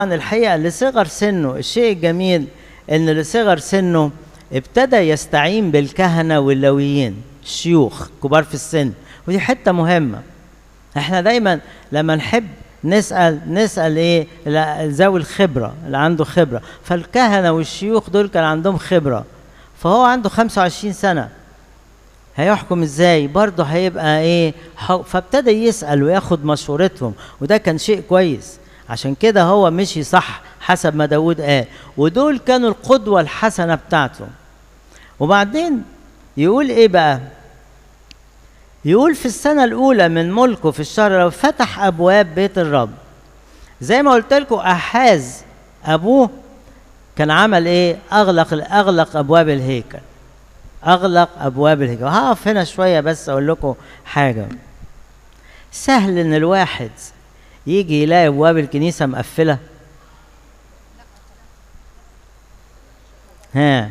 الحقيقة لصغر سنه الشيء الجميل ان لصغر سنه ابتدى يستعين بالكهنة واللويين الشيوخ كبار في السن ودي حتة مهمة احنا دايما لما نحب نسأل نسأل ايه لا- ذوي الخبرة اللي عنده خبرة فالكهنة والشيوخ دول كان عندهم خبرة فهو عنده 25 سنة هيحكم ازاي برضه هيبقى ايه ح- فابتدى يسأل وياخد مشورتهم وده كان شيء كويس عشان كده هو مشي صح حسب ما داود قال ودول كانوا القدوة الحسنة بتاعته وبعدين يقول ايه بقى يقول في السنة الأولى من ملكه في الشهر لو فتح أبواب بيت الرب زي ما قلت لكم أحاز أبوه كان عمل إيه؟ أغلق أغلق أبواب الهيكل أغلق أبواب الهيكل هقف هنا شوية بس أقول لكم حاجة سهل إن الواحد يجي يلاقي أبواب الكنيسة مقفلة ها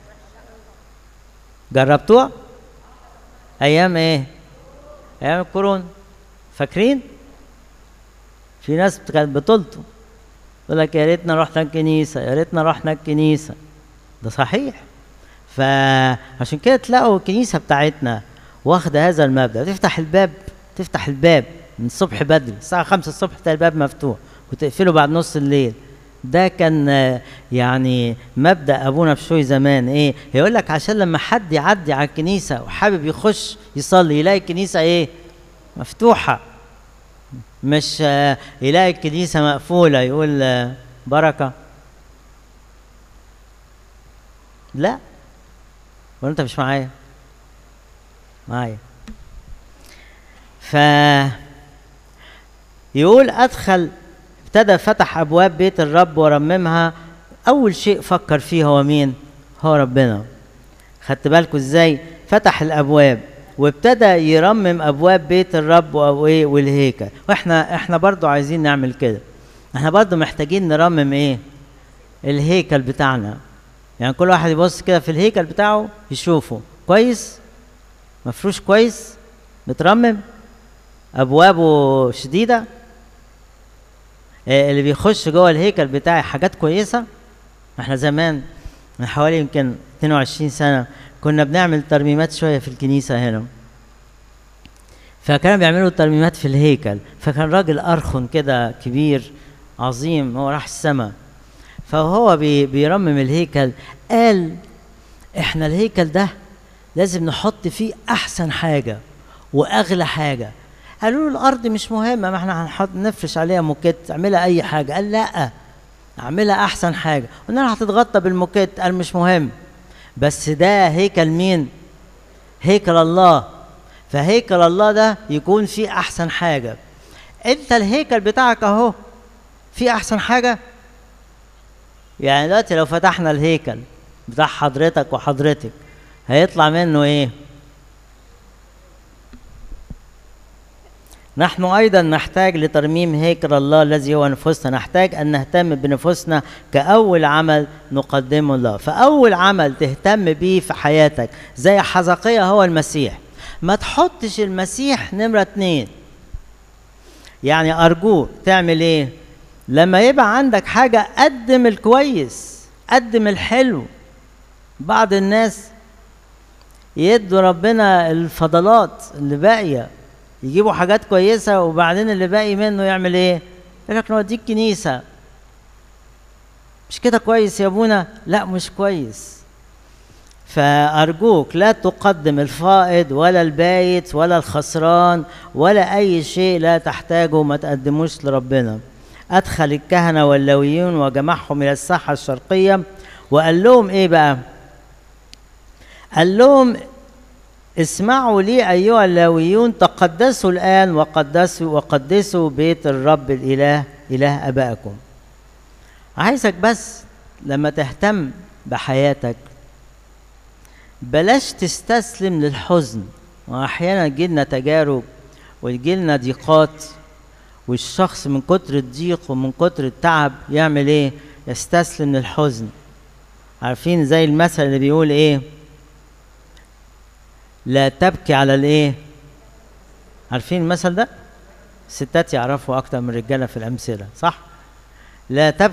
جربتوها؟ أيام إيه؟ ايام الكورونا فاكرين في ناس كانت بتلطم يقول لك يا ريتنا رحنا الكنيسه يا ريتنا رحنا الكنيسه ده صحيح فعشان كده تلاقوا الكنيسه بتاعتنا واخده هذا المبدا تفتح الباب تفتح الباب من الصبح بدري الساعه 5 الصبح تلاقي الباب مفتوح وتقفله بعد نص الليل ده كان آه، يعني مبدا ابونا بشوي زمان ايه يقول لك عشان لما حد يعدي على الكنيسه وحابب يخش يصلي يلاقي الكنيسه ايه مفتوحه مش آه، يلاقي الكنيسه مقفوله يقول آه، بركه لا ولا انت مش معايا معايا ف يقول ادخل ابتدى فتح ابواب بيت الرب ورممها اول شيء فكر فيه هو مين هو ربنا خدت بالكم ازاي فتح الابواب وابتدى يرمم ابواب بيت الرب وإيه والهيكل واحنا احنا برضو عايزين نعمل كده احنا برضو محتاجين نرمم ايه الهيكل بتاعنا يعني كل واحد يبص كده في الهيكل بتاعه يشوفه كويس مفروش كويس مترمم ابوابه شديده آه، اللي بيخش جوه الهيكل بتاعي حاجات كويسه احنا زمان من حوالي يمكن 22 سنه كنا بنعمل ترميمات شويه في الكنيسه هنا فكانوا بيعملوا ترميمات في الهيكل فكان راجل ارخن كده كبير عظيم هو راح السماء فهو بي بيرمم الهيكل قال احنا الهيكل ده لازم نحط فيه احسن حاجه واغلى حاجه قالوا له الارض مش مهمه ما احنا هنحط نفرش عليها موكيت اعملها اي حاجه قال لا اعملها احسن حاجه قلنا له هتتغطى بالموكيت قال مش مهم بس ده هيكل مين هيكل الله فهيكل الله ده يكون فيه احسن حاجه انت الهيكل بتاعك اهو فيه احسن حاجه يعني دلوقتي لو فتحنا الهيكل بتاع حضرتك وحضرتك هيطلع منه ايه نحن ايضا نحتاج لترميم هيكل الله الذي هو نفوسنا نحتاج ان نهتم بنفوسنا كاول عمل نقدمه الله فاول عمل تهتم بيه في حياتك زي حزقية هو المسيح ما تحطش المسيح نمرة اتنين يعني ارجوك تعمل ايه لما يبقى عندك حاجة قدم الكويس قدم الحلو بعض الناس يدوا ربنا الفضلات اللي باقيه يجيبوا حاجات كويسه وبعدين اللي باقي منه يعمل ايه؟ يقول لك نوديك كنيسه مش كده كويس يا ابونا؟ لا مش كويس فأرجوك لا تقدم الفائض ولا البايت ولا الخسران ولا أي شيء لا تحتاجه ما تقدموش لربنا أدخل الكهنة واللويون وجمعهم إلى الساحة الشرقية وقال لهم إيه بقى؟ قال لهم اسمعوا لي أيها اللاويون تقدسوا الآن وقدسوا وقدسوا بيت الرب الإله إله أبائكم عايزك بس لما تهتم بحياتك بلاش تستسلم للحزن وأحيانا تجيلنا تجارب وتجيلنا ضيقات والشخص من كتر الضيق ومن كتر التعب يعمل ايه يستسلم للحزن عارفين زي المثل اللي بيقول ايه لا تبكي على الايه عارفين المثل ده الستات يعرفوا اكتر من الرجاله في الامثله صح لا